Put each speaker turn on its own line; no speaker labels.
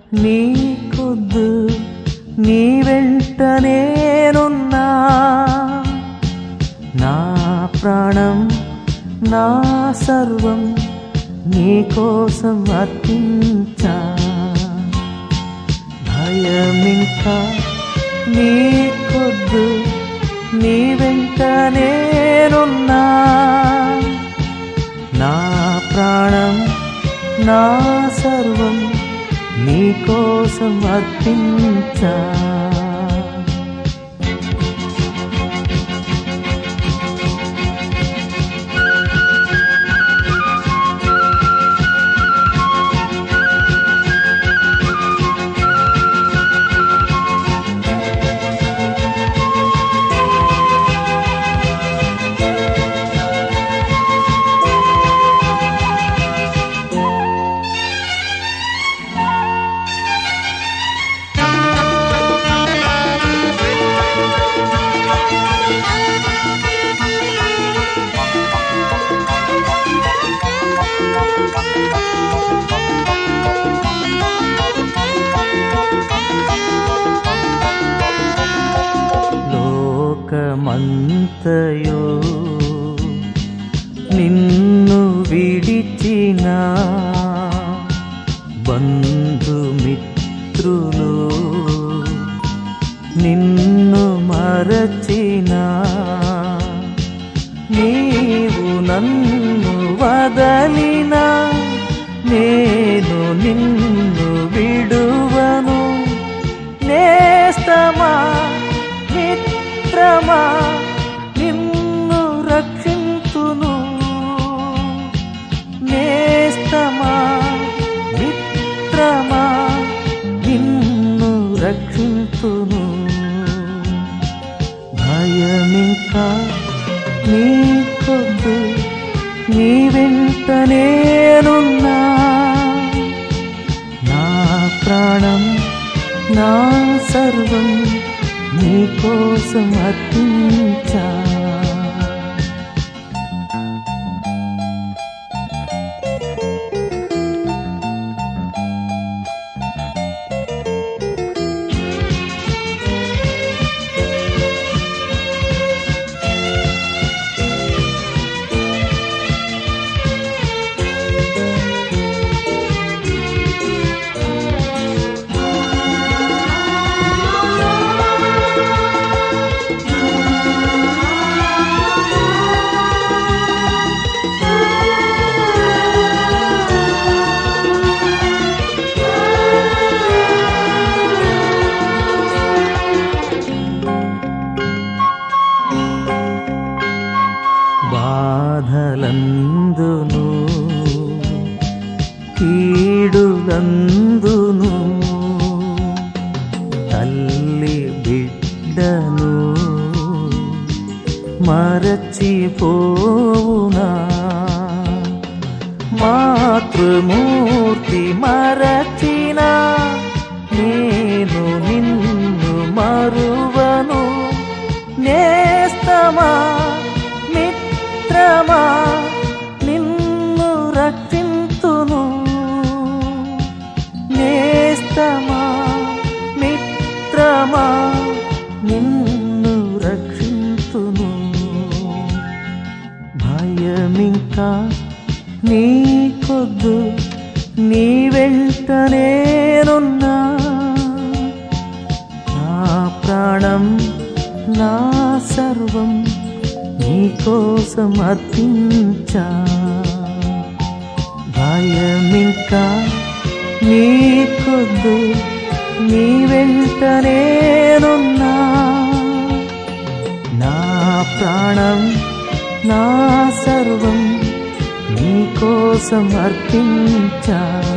నీకొద్దు నీ వెంట నేనున్నా నా ప్రాణం నా సర్వం నీకోసం అర్పించా భయమింకా నీకొద్దు నీ వెంట నేనున్నా నా ప్రాణం నా సర్వం నీకోసం అర్పించా లోకమంతయో నిన్ను విడిచిన బంధుమిత్రులు నిన్ను మరచిన నీవు నన్ను వదలిన నేను నిన్ను విడువను నేస్తమా మిత్రమా నిన్ను రక్షింతును నేస్తమా మిత్రమా నిన్ను రక్షింతును భయమింకా నీకొద్దు నీ వెంట నేనున్నా నా ప్రాణం నా సర్వం నీకోసం అర్పించా బాధలందును కీడులందును తల్లి బిడ్డను మరచిపోవునా మాతృమూర్తి మరచిన నేను నిన్ను మరువను నేస్తమా మిత్రమా నిన్ను రక్షింతును నేస్తమా మిత్రమా నిన్ను రక్షింతును భయమింకా నీకొద్దు నీ వెంట నేనున్నా నా ప్రాణం నా సర్వం నీకోసం అర్పించా భయమింకా నీకొద్దు నీ వెంట నేనున్నా నా ప్రాణం నా సర్వం నీకోసం అర్పించా